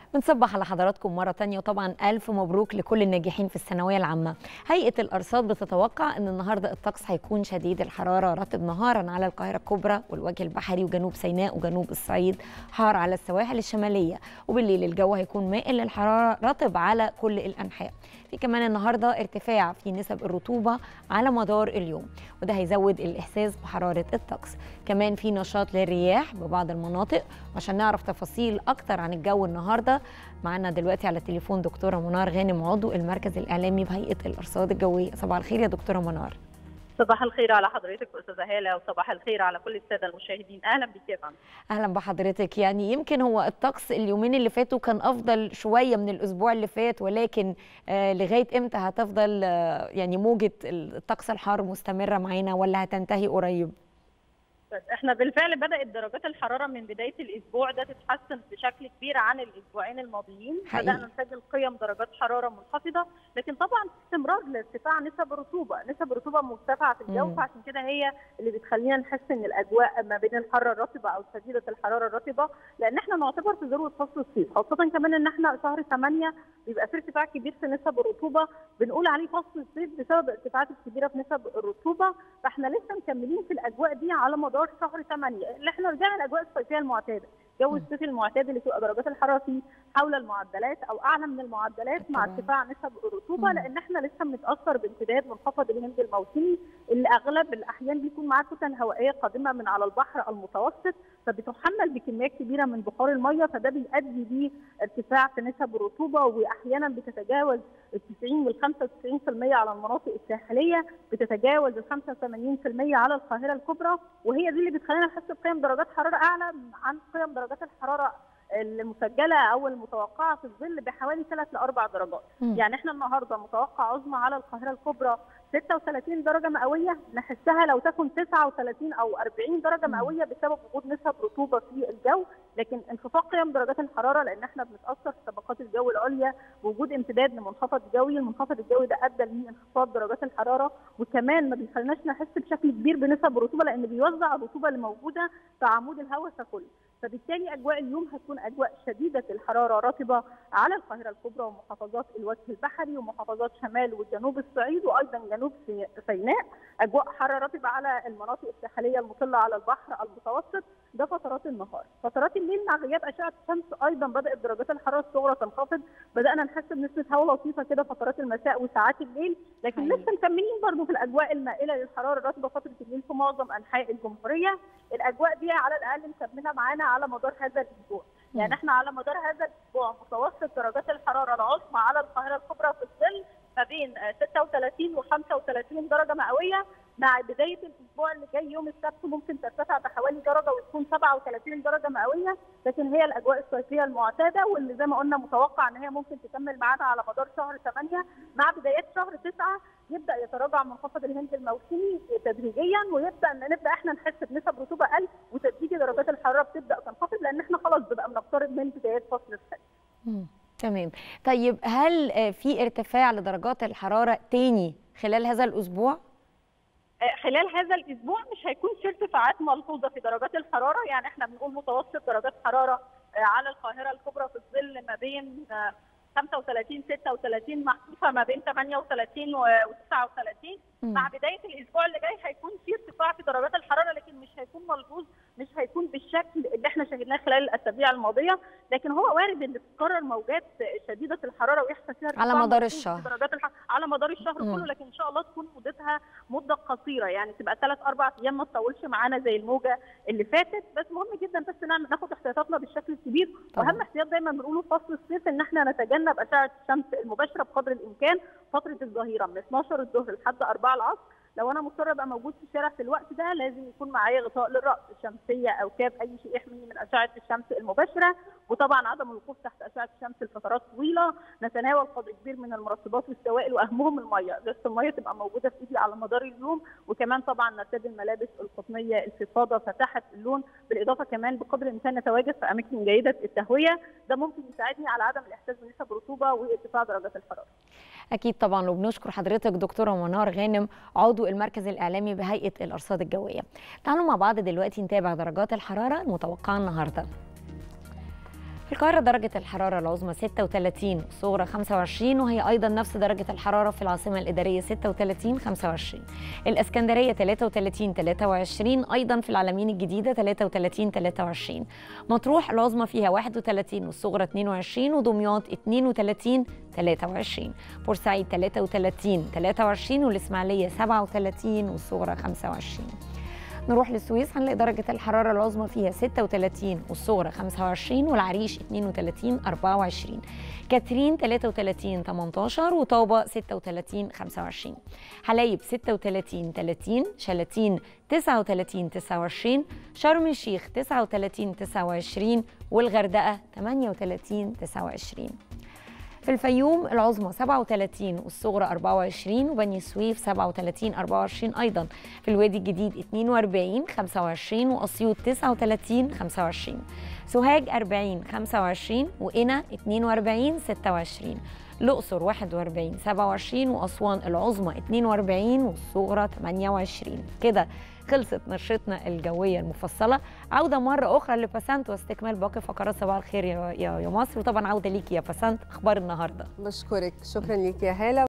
بنصبح على حضراتكم مرة تانية وطبعا ألف مبروك لكل الناجحين في الثانوية العامة هيئة الأرصاد بتتوقع أن النهاردة الطقس هيكون شديد الحرارة رطب نهارا على القاهرة الكبرى والوجه البحري وجنوب سيناء وجنوب الصعيد حار على السواحل الشمالية وبالليل الجو هيكون مائل للحرارة رطب على كل الأنحاء في كمان النهاردة ارتفاع في نسب الرطوبة على مدار اليوم وده هيزود الإحساس بحرارة الطقس كمان في نشاط للرياح ببعض المناطق وعشان نعرف تفاصيل أكتر عن الجو النهاردة معانا دلوقتي على التليفون دكتورة منار غانم عضو المركز الإعلامي بهيئة الأرصاد الجوية صباح الخير يا دكتورة منار صباح الخير على حضرتك استاذه هاله وصباح الخير على كل الساده المشاهدين اهلا بك يا فندم اهلا بحضرتك يعني يمكن هو الطقس اليومين اللي فاتوا كان افضل شويه من الاسبوع اللي فات ولكن آه لغايه امتى هتفضل آه يعني موجه الطقس الحار مستمره معانا ولا هتنتهي قريب بس احنا بالفعل بدات درجات الحراره من بدايه الاسبوع ده تتحسن بشكل كبير عن الاسبوعين الماضيين حقيقي. بدانا نسجل قيم درجات حراره منخفضه لكن طبعا في استمرار لارتفاع نسب الرطوبه نسب الرطوبه مرتفعه في الجو مم. فعشان كده هي اللي بتخلينا نحس ان الاجواء ما بين الحاره الرطبه او شديده الحراره الرطبه لان احنا نعتبر في ذروه فصل الصيف خاصه كمان ان احنا شهر 8 بيبقى في ارتفاع كبير في نسب الرطوبه بنقول عليه فصل الصيف بسبب الارتفاعات الكبيره في نسب الرطوبه فاحنا لسه مكملين في الاجواء دي على مدار شهر 8 اللي احنا رجعنا الاجواء الصيفيه المعتاده جو الصيف المعتاد اللي تبقى درجات الحراره فيه حول المعدلات او اعلى من المعدلات مع طبعاً. ارتفاع نسب الرطوبه مم. لان احنا لسه بنتاثر بامتداد منخفض الهند الموسمي اللي اغلب الاحيان بيكون معاه كتل هوائيه قادمه من على البحر المتوسط فبتحمل بكميات كبيره من بخار الميه فده بيؤدي لارتفاع في نسب الرطوبه واحيانا بتتجاوز ال 90 وال 95% على المناطق الساحليه بتتجاوز ال 85% على القاهره الكبرى وهي دي اللي بتخلينا نحس بقيم درجات حراره اعلى عن قيم درجات الحراره المسجله او المتوقعه في الظل بحوالي 3 ل 4 درجات مم. يعني احنا النهارده متوقع عظمى على القاهره الكبرى 36 درجه مئويه نحسها لو تكن 39 او 40 درجه مم. مئويه بسبب وجود نسب رطوبه في الجو لكن انخفاض قيم درجات الحراره لان احنا بنتاثر في طبقات الجو العليا بوجود امتداد لمنخفض جوي المنخفض الجوي ده ادى لانخفاض درجات الحراره وكمان ما بيخليناش نحس بشكل كبير بنسب الرطوبه لان بيوزع الرطوبه اللي موجوده في عمود الهواء ككل فبالتالي اجواء اليوم هتكون اجواء شديده الحراره رطبه على القاهره الكبرى ومحافظات الوجه البحري ومحافظات شمال وجنوب الصعيد وايضا جنوب سي- سيناء اجواء حاره رطبه على المناطق الساحليه المطله على البحر المتوسط ده فترات النهار فترات الليل مع غياب اشعه الشمس ايضا بدات درجات الحراره الصغرى تنخفض بدانا نحس بنسبه هواء لطيفه كده فترات المساء وساعات الليل لكن حقيقي. لسه مكملين برضه في الاجواء المائله للحراره الرطبه فتره الليل في معظم انحاء الجمهوريه الاجواء دي على الاقل مكمله معانا على مدار هذا الاسبوع يعني مم. احنا على مدار هذا الاسبوع متوسط درجات الحراره العظمى على القاهره الكبرى في الظل ما بين آه، 36 و 35 درجه مئويه مع بدايه الاسبوع اللي جاي يوم السبت ممكن ترتفع بحوالي درجه وتكون 37 درجه مئويه لكن هي الاجواء الصيفيه المعتاده واللي زي ما قلنا متوقع ان هي ممكن تكمل معانا على مدار شهر 8 مع بدايات شهر 9 يبدا يتراجع منخفض الهند الموسمي تدريجيا ويبدا ان نبدا احنا نحس بنسب رطوبه اقل وتدريجي درجات الحراره بتبدا تنخفض لان احنا خلاص بنبقى بنقترب من بدايات فصل الصيف. مم. تمام طيب هل آه، في ارتفاع لدرجات الحرارة تاني خلال هذا الأسبوع؟ آه، خلال هذا الاسبوع مش هيكون في ارتفاعات ملحوظه في درجات الحراره يعني احنا بنقول متوسط درجات حراره آه، على القاهره الكبرى في الظل ما بين آه، 35 36 محذوفه ما بين 38 و 39 مم. مع بدايه الاسبوع اللي جاي هيكون في ارتفاع في درجات الحراره لكن مش هيكون ملحوظ مش هيكون بالشكل اللي احنا شاهدناه خلال الاسابيع الماضيه لكن هو وارد ان تتكرر موجات شديده الحراره ويحصل فيها ارتفاع على مدار ملحوظ في الشهر. درجات الحراره على مدار الشهر مم. كله لكن ان شاء الله تكون مدتها مده قصيره يعني تبقى ثلاث اربع ايام ما تطولش معانا زي الموجه اللي فاتت بس مهم جدا بس نعمل ناخد احتياطاتنا بالشكل الكبير طبعاً. واهم احتياط دايما بنقوله في فصل الصيف ان احنا نتجنب اشعه الشمس المباشره بقدر الامكان فتره الظهيره من 12 الظهر لحد 4 العصر لو انا مضطر ابقى موجود في الشارع في الوقت ده لازم يكون معايا غطاء للراس شمسيه او كاب اي شيء يحميني من اشعه الشمس المباشره وطبعا عدم الوقوف تحت اشعه الشمس لفترات طويله نتناول قدر كبير من المرطبات والسوائل واهمهم الميه ازازه الميه تبقى موجوده في ايدي على مدار اليوم وكمان طبعا نرتدي الملابس القطنيه الفضفاضه فاتحه اللون بالاضافه كمان بقدر الامكان نتواجد في اماكن جيده التهويه ده ممكن يساعدني على عدم الاحساس بنسب رطوبه وارتفاع درجات الحراره أكيد طبعا وبنشكر حضرتك دكتورة منار غانم عضو المركز الإعلامي بهيئة الأرصاد الجوية تعالوا مع بعض دلوقتي نتابع درجات الحرارة المتوقعة النهاردة في القاهرة درجة الحرارة العظمى 36 الصغرى 25 وهي أيضا نفس درجة الحرارة في العاصمة الإدارية 36 25 الإسكندرية 33 23 أيضا في العلمين الجديدة 33 23 مطروح العظمى فيها 31 والصغرى 22 ودمياط 32 23 بورسعيد 33 23 والإسماعيلية 37 والصغرى 25 نروح للسويس هنلاقي درجة الحرارة العظمى فيها 36 والصغرى 25 والعريش 32 24 كاترين 33 18 وطابة 36 25 حلايب 36 30 شلاتين 39 29 شرم الشيخ 39 29 والغردقة 38 29 في الفيوم العظمى 37 والصغرى 24 وبني سويف 37 24 ايضا في الوادي الجديد 42 25 واسيوط 39 25 سوهاج 40 25 وقنا 42 26 الأقصر 41 27 وأسوان العظمى 42 والصغرى 28 كده خلصت نشرتنا الجوية المفصلة عودة مرة أخرى لبسنت واستكمال باقي فقرات صباح الخير يا, يا, يا مصر وطبعا عودة ليكي يا بسنت أخبار النهاردة بشكرك شكرا ليك يا هالة